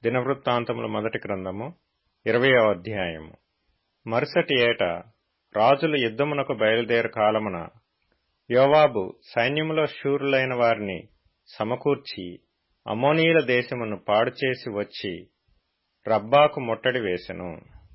దినవృత్తాంతముల మొదటి గ్రంథము ఇరవయో అధ్యాయము మరుసటి ఏట రాజులు యుద్ధమునకు బయలుదేరు కాలమున యోవాబు సైన్యములో శూరులైన వారిని సమకూర్చి అమోనీయుల దేశమును పాడుచేసి వచ్చి రబ్బాకు ముట్టడి వేసెను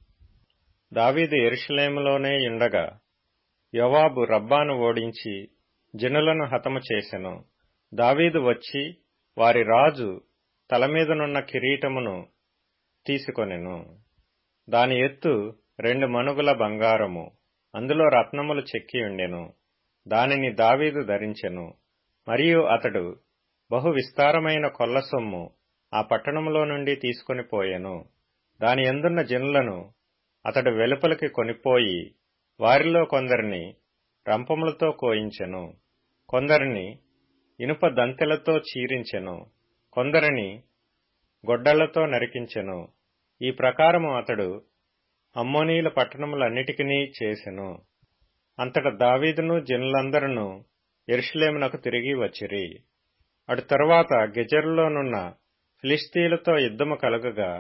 దావీదు ఎరుషలేములోనే యుండగా యోవాబు రబ్బాను ఓడించి జనులను హతము చేసెను దావీదు వచ్చి వారి రాజు తలమీదనున్న కిరీటమును తీసుకొనెను దాని ఎత్తు రెండు మనుగుల బంగారము అందులో రత్నములు చెక్కి ఉండెను దానిని దావీదు ధరించెను మరియు అతడు బహు విస్తారమైన కొల్ల సొమ్ము ఆ పట్టణములో నుండి తీసుకొని పోయెను దాని ఎందున్న జనులను అతడు వెలుపలికి కొనిపోయి వారిలో కొందరిని రంపములతో కోయించెను కొందరిని ఇనుప దంతెలతో చీరించెను కొందరిని గొడ్డళ్లతో నరికించెను ఈ ప్రకారము అతడు అమ్మోనీల పట్టణములన్నిటికీ చేసెను అంతట దావీదును జనులందరూ ఎరుషలేమునకు తిరిగి వచ్చిరి అటు తరువాత గెజరులోనున్న ఫిలిస్తీన్లతో యుద్ధము కలుగగా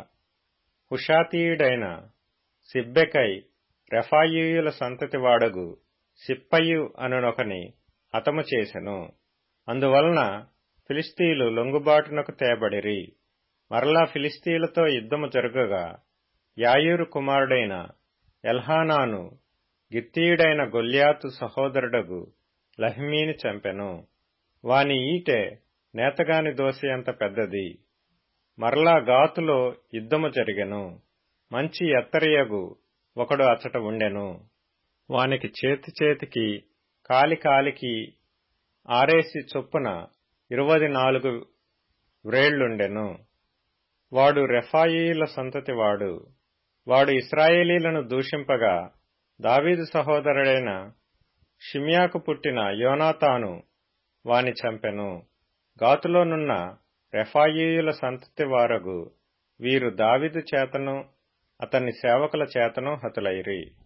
హుషాతీయుడైన సిబ్బెకై రెఫాయియుల సంతతి వాడగు సిప్పయ్యు అనునొకని హతము చేసెను అందువలన ఫిలిస్తీన్లు లొంగుబాటునకు తేబడిరి మరలా ఫిలిస్తీన్లతో యుద్ధము జరుగగా యాయూరు కుమారుడైన ఎల్హానాను గిత్తీయుడైన గొల్యాతు సహోదరుడగు లహ్మీని చంపెను వాని ఈటె నేతగాని దోసి అంత పెద్దది మరలా గాతులో యుద్ధము జరిగెను మంచి ఎత్తరియగు ఒకడు అచ్చట ఉండెను వానికి చేతి చేతికి కాలి కాలికి ఆరేసి చొప్పున ఇరువది నాలుగు వ్రేళ్లుండెను వాడు రెఫాయిల సంతతి వాడు వాడు ఇస్రాయేలీలను దూషింపగా దావీదు సహోదరుడైన షిమ్యాకు పుట్టిన యోనాతాను వాని చంపెను గాతులోనున్న రెఫాయియుల సంతతి వారగు వీరు దావిదు చేతను అతని సేవకుల చేతను హతులైరి